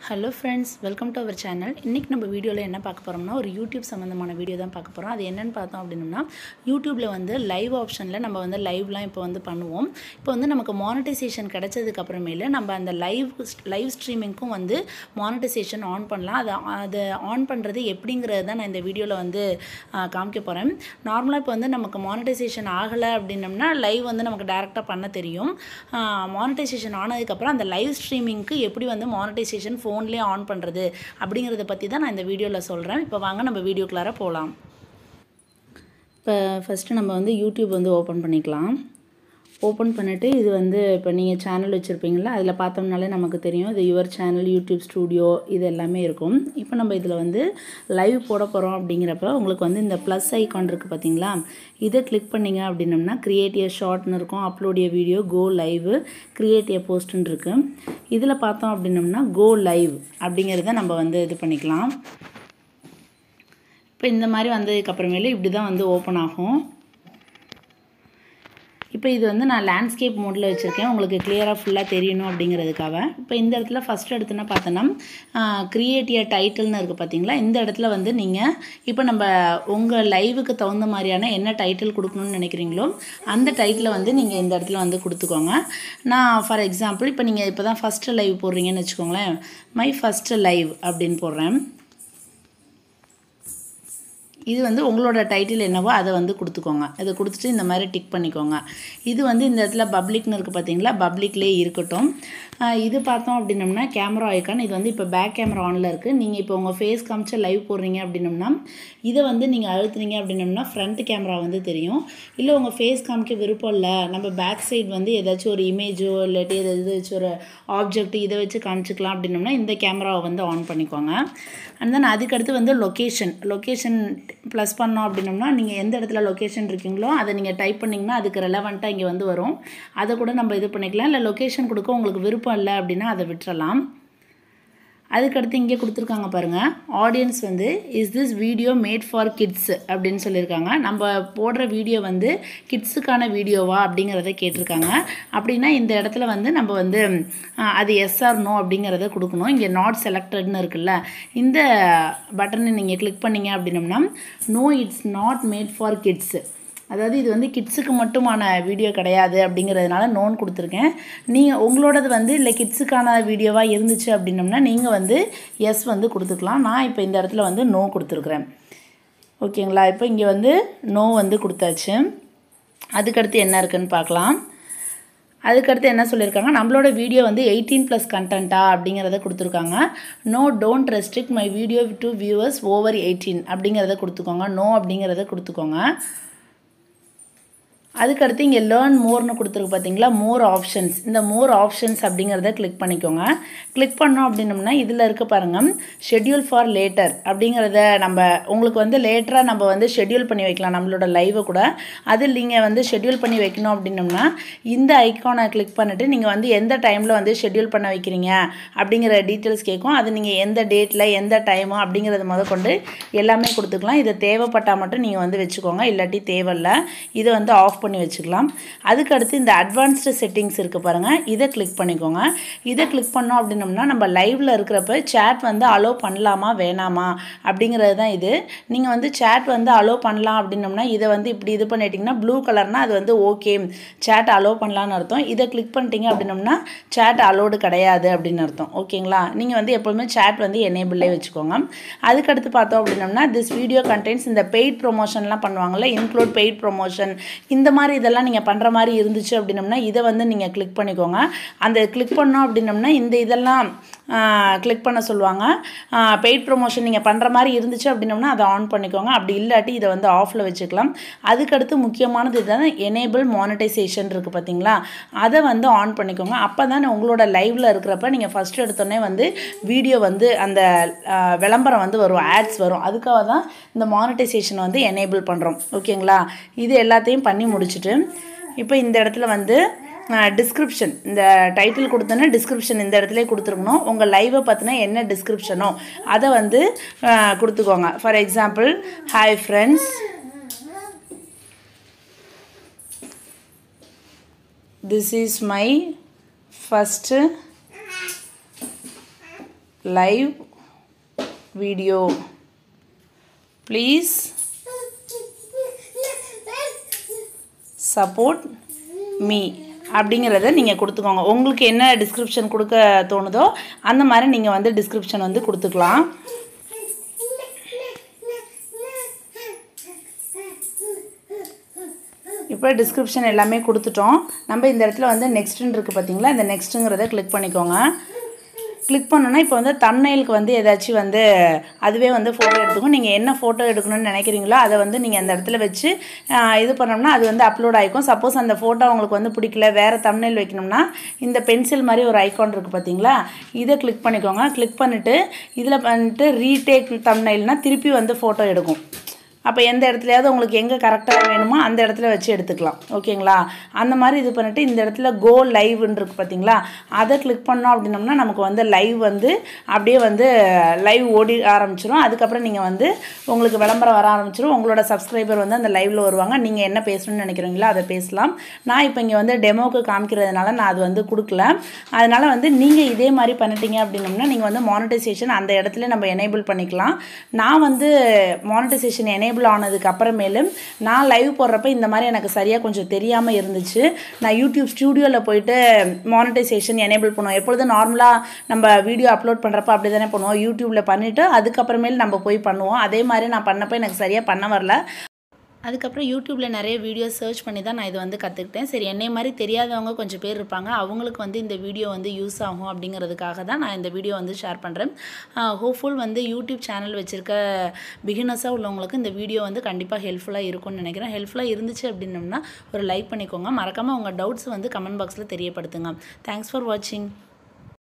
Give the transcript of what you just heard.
hello friends welcome to our channel இன்றைக்கி நம்ம வீடியோவில் என்ன பார்க்க போகிறோம்னா ஒரு யூடியூப் சம்மந்தமான வீடியோ தான் பார்க்க போகிறோம் அது என்னென்னு பார்த்தோம் அப்படின்னம்னா யூடியூப்பில் வந்து லைவ் ஆப்ஷனில் நம்ம வந்து லைவ்லாம் இப்போ வந்து பண்ணுவோம் இப்போ வந்து நமக்கு மானிட்டைசேஷன் கிடைச்சதுக்கு அப்புறமேல நம்ம அந்த லைவ் லைவ் ஸ்ட்ரீமிங்க்கும் வந்து மானிட்டைசேஷன் ஆன் பண்ணலாம் அதை அதை ஆன் பண்ணுறது எப்படிங்கிறது தான் நான் இந்த வீடியோவில் வந்து ஆ, காமிக்க போகிறேன் நார்மலாக இப்போ வந்து நமக்கு மானிட்டைசேஷன் ஆகலை அப்படின்னம்னா லைவ் வந்து நமக்கு டேரெக்டாக பண்ண தெரியும் மானிட்டைசேஷன் ஆனதுக்கப்புறம் அந்த லைவ் ஸ்ட்ரீமிங்க்கு எப்படி வந்து மானிட்டைசேஷன் ஃபோன்லேயே ஆன் பண்ணுறது அப்படிங்கிறத பற்றி தான் நான் இந்த வீடியோவில் சொல்கிறேன் இப்போ வாங்க நம்ம வீடியோக்குள்ளார போகலாம் இப்போ ஃபஸ்ட்டு நம்ம வந்து யூடியூப் வந்து ஓப்பன் பண்ணிக்கலாம் ஓப்பன் பண்ணிவிட்டு இது வந்து இப்போ நீங்கள் சேனல் வச்சுருப்பீங்களா அதில் பார்த்தோம்னாலே நமக்கு தெரியும் இது யுவர் சேனல் யூடியூப் ஸ்டூடியோ இது எல்லாமே இருக்கும் இப்போ நம்ம இதில் வந்து லைவ் போட போகிறோம் அப்படிங்கிறப்ப உங்களுக்கு வந்து இந்த ப்ளஸ் ஐகான் இருக்குது பார்த்தீங்களா இதை கிளிக் பண்ணிங்க அப்படின்னம்னா கிரியேட் ஏ ஷார்ட்னு இருக்கும் upload a video go live create a போஸ்ட்னு இருக்குது இதில் பார்த்தோம் அப்படின்னம்னா கோ லைவ் அப்படிங்கிறத நம்ம வந்து இது பண்ணிக்கலாம் இப்போ இந்த மாதிரி வந்ததுக்கப்புறமேலே இப்படி தான் வந்து ஓப்பன் ஆகும் இப்போ இது வந்து நான் லேண்ட்ஸ்கேப் மோடில் வச்சுருக்கேன் உங்களுக்கு கிளியராக ஃபுல்லாக தெரியணும் அப்படிங்கிறதுக்காக இப்போ இந்த இடத்துல ஃபஸ்ட் எடுத்துனா பார்த்தோன்னா கிரியேட் ஏ டைட்டில்னு இருக்குது பார்த்தீங்களா இந்த இடத்துல வந்து நீங்கள் இப்போ நம்ம உங்கள் லைவுக்கு தகுந்த மாதிரியான என்ன டைட்டில் கொடுக்கணும்னு நினைக்கிறீங்களோ அந்த டைட்டிலை வந்து நீங்கள் இந்த இடத்துல வந்து கொடுத்துக்கோங்க நான் ஃபார் எக்ஸாம்பிள் இப்போ நீங்கள் இப்போ தான் ஃபஸ்ட்டு லைவ் போடுறீங்கன்னு வச்சுக்கோங்களேன் மை ஃபஸ்ட்டு லைவ் அப்படின்னு போடுறேன் இது வந்து உங்களோட டைட்டில் என்னவோ அதை வந்து கொடுத்துக்கோங்க இதை கொடுத்துட்டு இந்த மாதிரி டிக் பண்ணிக்கோங்க இது வந்து இந்த இடத்துல பப்ளிக்னு இருக்குது பார்த்தீங்களா பப்ளிக்லேயே இருக்கட்டும் ஆஹ் இது பார்த்தோம் அப்படின்னம்னா கேமரா ஐக்கான் இது வந்து இப்போ பேக் கேமரா ஆனில் இருக்குது நீங்கள் இப்போ உங்கள் ஃபேஸ் காமிச்சு லைவ் போடுறீங்க அப்படின்னம்னா இதை வந்து நீங்கள் அழுத்துனீங்க அப்படின்னம்னா ஃப்ரண்ட் கேமரா வந்து தெரியும் இல்லை உங்கள் ஃபேஸ் காமிக்க விருப்பம் இல்லை நம்ம பேக் சைடு வந்து ஏதாச்சும் ஒரு இமேஜோ இல்லாட்டி ஏதாச்சும் ஒரு ஆப்ஜெக்ட் இதை வச்சு காமிச்சிக்கலாம் அப்படின்னம்னா இந்த கேமராவை வந்து ஆன் பண்ணிக்கோங்க அண்ட் தென் அதுக்கடுத்து வந்து லொக்கேஷன் லொக்கேஷன் ப்ளஸ் பண்ணோம் அப்படின்னம்னா நீங்கள் எந்த இடத்துல லொக்கேஷன் இருக்கீங்களோ அதை நீங்கள் டைப் பண்ணிங்கன்னா அதுக்கு ரெலவெண்ட்டாக இங்கே வந்து வரும் அதை கூட நம்ம இது பண்ணிக்கலாம் இல்லை லொக்கேஷன் கொடுக்க உங்களுக்கு விருப்பம் இல்லை அப்படின்னா அதை விட்டுறலாம் அதுக்கடுத்து இங்கே கொடுத்துருக்காங்க பாருங்கள் ஆடியன்ஸ் வந்து is this video made for kids அப்படின்னு சொல்லியிருக்காங்க நம்ம போடுற வீடியோ வந்து கிட்ஸுக்கான வீடியோவா அப்படிங்கிறத கேட்டிருக்காங்க அப்படின்னா இந்த இடத்துல வந்து நம்ம வந்து அஹ், அது எஸ் ஆர் நோ அப்படிங்கிறத கொடுக்கணும் இங்கே நாட் செலக்டட்னு இருக்குல்ல இந்த பட்டனை நீங்கள் கிளிக் பண்ணீங்க அப்படின்னம்னா no it's not made for kids அதாவது இது வந்து கிட்ஸுக்கு மட்டுமான வீடியோ கிடையாது அப்படிங்கிறதுனால நோன் கொடுத்துருக்கேன் நீங்கள் உங்களோடது வந்து இல்லை கிட்ஸுக்கான வீடியோவாக இருந்துச்சு அப்படின்னம்னா நீங்கள் வந்து எஸ் வந்து கொடுத்துக்கலாம் நான் இப்போ இந்த இடத்துல வந்து நோ கொடுத்துருக்குறேன் ஓகேங்களா இப்போ இங்கே வந்து நோ வந்து கொடுத்தாச்சு அதுக்கடுத்து என்ன இருக்குன்னு பார்க்கலாம் அதுக்கடுத்து என்ன சொல்லியிருக்காங்க நம்மளோட வீடியோ வந்து எயிட்டீன் ப்ளஸ் கண்டென்ட்டா அப்படிங்கிறத கொடுத்துருக்காங்க no don't restrict my video to viewers over eighteen அப்படிங்கிறத கொடுத்துக்கோங்க நோ அப்படிங்கிறத கொடுத்துக்கோங்க அதுக்கடுத்து இங்கே லேர்ன் மோர்னு கொடுத்துருக்கு பார்த்தீங்களா மோர் ஆப்ஷன்ஸ் இந்த மோர் ஆப்ஷன்ஸ் அப்படிங்கிறத கிளிக் பண்ணிக்கோங்க கிளிக் பண்ணோம் அப்படின்னம்னா இதில் இருக்க பாருங்கள் ஷெட்யூல் ஃபார் லேட்டர் அப்படிங்கிறத நம்ம உங்களுக்கு வந்து லேட்டராக நம்ம வந்து ஷெட்யூல் பண்ணி வைக்கலாம் நம்மளோட லைவை கூட அதில் நீங்கள் வந்து ஷெட்யூல் பண்ணி வைக்கணும் அப்படின்னம்னா இந்த ஐக்கானை கிளிக் பண்ணிவிட்டு நீங்கள் வந்து எந்த டைமில் வந்து ஷெட்யூல் பண்ண வைக்கிறீங்க அப்படிங்கிற டீட்டெயில்ஸ் கேட்கும் அது நீங்கள் எந்த டேட்டில் எந்த டைமு அப்படிங்கிறத முத கொண்டு எல்லாமே கொடுத்துக்கலாம் இதை தேவைப்பட்டால் மட்டும் நீங்கள் வந்து வச்சுக்கோங்க இல்லாட்டி தேவையில்ல இதை வந்து ஆஃப் பண்ணி வச்சுக்கலாம் அதுக்கு அடுத்து இந்த அட்வான்ஸ்டு செட்டிங்ஸ் இருக்குது பாருங்கள் இதை கிளிக் பண்ணிக்கோங்க இதை கிளிக் பண்ணோம் அப்படின்னம்னா நம்ம லைவில் இருக்கிறப்ப சேட் வந்து அலோவ் பண்ணலாமா வேணாமா அப்படிங்கிறது தான் இது நீங்கள் வந்து சேட் வந்து அலோவ் பண்ணலாம் அப்படின்னம்னா இதை வந்து இப்படி இது பண்ணிட்டீங்கன்னா ப்ளூ கலர்னால் அது வந்து ஓகே சேட் அலோவ் பண்ணலான்னு அர்த்தம் இதை கிளிக் பண்ணிட்டீங்க அப்படின்னம்னா சேட் அலோடு கிடையாது அப்படின்னு அர்த்தம் ஓகேங்களா நீங்கள் வந்து எப்போவுமே சேட் வந்து எனேபிளே வச்சுக்கோங்க அதுக்கடுத்து பார்த்தோம் அப்படின்னம்னா திஸ் வீடியோ கண்டென்ட்ஸ் இந்த பெய்ட் ப்ரொமோஷன்லாம் பண்ணுவாங்கல்ல இன்க்ளூட் பெய்ட் ப்ரொமோஷன் இந்த மாதிரி இதெல்லாம் நீங்கள் பண்ணுற மாதிரி இருந்துச்சு அப்படின்னம்னா இதை வந்து நீங்கள் கிளிக் பண்ணிக்கோங்க அந்த கிளிக் பண்ணோம் அப்படின்னம்னா இந்த இதெல்லாம் கிளிக் பண்ண சொல்லுவாங்க பெய்ட் ப்ரொமோஷன் நீங்கள் பண்ணுற மாதிரி இருந்துச்சு அப்படின்னம்னா அதை ஆன் பண்ணிக்கோங்க அப்படி இல்லாட்டி இதை வந்து ஆஃபில் வச்சுக்கலாம் அதுக்கடுத்து முக்கியமானது இதுதான் எனேபிள் மானிட்டைசேஷன் இருக்குது பார்த்தீங்களா அதை வந்து ஆன் பண்ணிக்கோங்க அப்போ தான் உங்களோட லைவில் இருக்கிறப்ப நீங்கள் ஃபஸ்ட்டு எடுத்தோடனே வந்து வீடியோ வந்து அந்த ஆஹ், விளம்பரம் வந்து வரும் ஆட்ஸ் வரும் அதுக்காக தான் இந்த மானிட்டைசேஷன் வந்து எனேபிள் பண்ணுறோம் ஓகேங்களா இது எல்லாத்தையும் பண்ணி முடிச்சுட்டு இப்போ இந்த இடத்துல வந்து டிஸ்கிரிப்ஷன் இந்த டைட்டில் கொடுத்தோன்னா டிஸ்கிரிப்ஷன் இந்த இடத்துல கொடுத்துருக்கணும் உங்கள் லைவை பார்த்தினா என்ன டிஸ்கிரிப்ஷனோ அதை வந்து ஆஹ், கொடுத்துக்கோங்க for example hi friends this is my first live video please support me அப்படிங்கிறத நீங்கள் கொடுத்துக்கோங்க உங்களுக்கு என்ன டிஸ்கிரிப்ஷன் கொடுக்க தோணுதோ அந்த மாதிரி நீங்கள் வந்து டிஸ்கிரிப்ஷன் வந்து கொடுத்துக்கலாம் இப்போ டிஸ்கிரிப்ஷன் எல்லாமே கொடுத்துட்டோம் நம்ம இந்த இடத்துல வந்து நெக்ஸ்ட்டுன்னு இருக்குது பார்த்தீங்களா இந்த நெக்ஸ்ட்டுங்கிறத கிளிக் பண்ணிக்கோங்க கிளிக் பண்ணோன்னா இப்போ வந்து தம்னைலுக்கு வந்து ஏதாச்சும் வந்து அதுவே வந்து ஃபோட்டோ எடுத்துக்கும் நீங்கள் என்ன ஃபோட்டோ எடுக்கணும்னு நினைக்கிறீங்களோ அதை வந்து நீங்கள் அந்த இடத்துல வச்சு ஆஹ், இது பண்ணோம்னா அது வந்து அப்லோட் ஆகிக்கும் சப்போஸ் அந்த ஃபோட்டோ உங்களுக்கு வந்து பிடிக்கல வேறு தம்னைல் வைக்கணும்னா இந்த பென்சில் மாதிரி ஒரு ஐகான் இருக்குது பார்த்தீங்களா இதை கிளிக் பண்ணிக்கோங்க கிளிக் பண்ணிவிட்டு இதில் பண்ணிட்டு ரீடேக் தம்னைல்னால் திருப்பி வந்து ஃபோட்டோ எடுக்கும் அப்போ எந்த இடத்துலையாவது உங்களுக்கு எங்கே கரெக்டாக வேணுமோ அந்த இடத்துல வச்சு எடுத்துக்கலாம் ஓகேங்களா அந்த மாதிரி இது பண்ணிவிட்டு இந்த இடத்துல கோ லைவ்னு இருக்கு பார்த்தீங்களா அதை கிளிக் பண்ணோம் அப்படின்னம்னா நமக்கு வந்து லைவ் வந்து அப்படியே வந்து லைவ் ஓடி ஆரம்பிச்சிரும் அதுக்கப்புறம் நீங்கள் வந்து உங்களுக்கு விளம்பரம் வர ஆரம்பிச்சிரும் உங்களோட சப்ஸ்கிரைபர் வந்து அந்த லைவில் வருவாங்க நீங்கள் என்ன பேசணும்னு நினைக்கிறீங்களோ அதை பேசலாம் நான் இப்போ இங்கே வந்து டெமோக்கு காமிக்கிறதுனால நான் அது வந்து கொடுக்கல அதனால் வந்து நீங்கள் இதே மாதிரி பண்ணிட்டீங்க அப்படின்னம்னா நீங்கள் வந்து மானிட்டைசேஷன் அந்த இடத்துல நம்ம எனேபிள் பண்ணிக்கலாம் நான் வந்து மானிட்டைசேஷன் எனேபிள் ஆனதுக்கு அப்புறமேலும் நான் லைவ் போடுறப்ப இந்த மாதிரி எனக்கு சரியாக கொஞ்சம் தெரியாமல் இருந்துச்சு நான் யூடியூப் ஸ்டூடியோவில் போயிட்டு மானிட்டைசேஷன் எனேபிள் பண்ணுவோம் எப்பொழுதும் நார்மலாக நம்ம வீடியோ அப்லோட் பண்ணுறப்ப அப்படி தானே பண்ணுவோம் யூடியூப்பில் பண்ணிவிட்டு அதுக்கப்புறமேல் நம்ம போய் பண்ணுவோம் அதே மாதிரி நான் பண்ணப்போ எனக்கு சரியாக பண்ண வரல அதுக்கப்புறம் யூடியூப்பில் நிறைய வீடியோ சர்ச் பண்ணி தான் நான் இது வந்து கற்றுக்கிட்டேன் சரி என்னை மாதிரி தெரியாதவங்க கொஞ்சம் பேர் இருப்பாங்க அவங்களுக்கு வந்து இந்த வீடியோ வந்து யூஸ் ஆகும் அப்படிங்கிறதுக்காக தான் நான் இந்த வீடியோ வந்து ஷேர் பண்ணுறேன் ஹோப்ஃபுல் வந்து யூடியூப் சேனல் வச்சுருக்க பிகினர்ஸாக உள்ளவங்களுக்கு இந்த வீடியோ வந்து கண்டிப்பாக ஹெல்ப்ஃபுல்லாக இருக்கும்னு நினைக்கிறேன் ஹெல்ப்ஃபுல்லாக இருந்துச்சு அப்படின்னம்னா ஒரு லைக் பண்ணிக்கோங்க மறக்காமல் உங்கள் டவுட்ஸ் வந்து கமெண்ட் பாக்ஸில் தெரியப்படுத்துங்க தேங்க்ஸ் ஃபார் வாட்சிங்